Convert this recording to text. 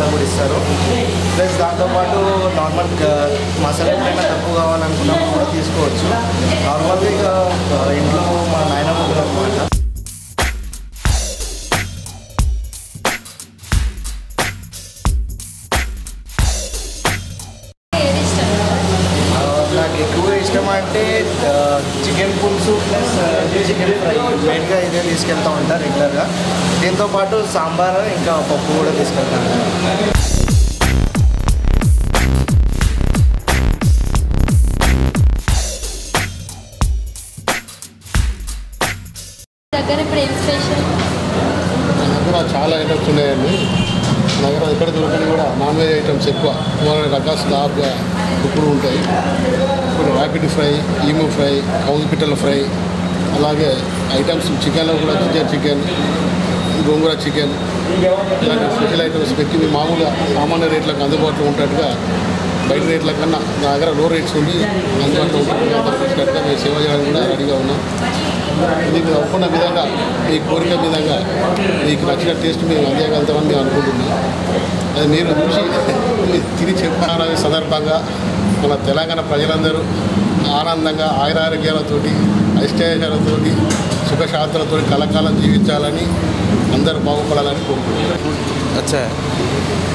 మసాలా కూడా ఇస్తారు ప్లస్ దాంతోపాటు నార్మల్ మసాలా ఎప్పుడైనా తక్కువ కావాలనుకున్నప్పుడు కూడా తీసుకోవచ్చు నార్మల్గా ఇక ఆ, ఇంట్లో మా నాయనమ్మ కూడా అనమాట ఏది ఇష్టం ఆ, నాకు ఎక్కువ ఇష్టం అంటే చికెన్ పులుసు ప్లస్ చికెన్ ఫ్రై మెయిన్గా ఇదే తీసుకెళ్తూ ఉంటాను రెగ్యులర్గా దీంతో పాటు సాంబార్ ఇంకా పప్పు కూడా తీసుకెళ్తాను దగ్గర ఇప్పుడు ఏం స్పెషల్ మన దగ్గర చాలా ఐటమ్స్ ఉన్నాయండి మన దగ్గర ఎక్కడ దొరకని కూడా నాన్ వెజ్ ఐటమ్స్ ఎక్కువ మన రకాస్ దాబ్గా ఇప్పుడు ఉంటాయి ఇప్పుడు ర్యాపిడ్ ఫ్రై ఈము ఫ్రై కౌజు పిట్టల ఫ్రై అలాగే ఐటమ్స్ చికెన్లో కూడా జింజర్ చికెన్ గోంగూర చికెన్ ఇలాంటి స్పెషల్ ఐటమ్స్ పెట్టి మీ మామూలుగా సామాన్య రేట్లకు అందుబాటులో ఉంటట్టుగా బయట రేట్ల కన్నా నా దగ్గర లో రేట్స్ ఉండి అందుబాటులో ఉంటట్టుగా తప్పించినట్టుగా మేము సేవ చేయడానికి కూడా రెడీగా ఉన్నాం మీకు అనుకున్న విధంగా మీ కోరిక విధంగా మీకు నచ్చిన టేస్ట్ మేము అందించగలుగుతామని మేము అనుకుంటున్నాం అది మీరు చూసి తిరిగి చెప్పాలనే సందర్భంగా మన తెలంగాణ ప్రజలందరూ ఆనందంగా ఆయురారోగ్యాలతోటి ఐశ్వర్యాలతోటి సుఖశాంతులతో కలకాలం జీవించాలని అందరూ బాగుపడాలని కోరుకుంటున్నాను అచ్చా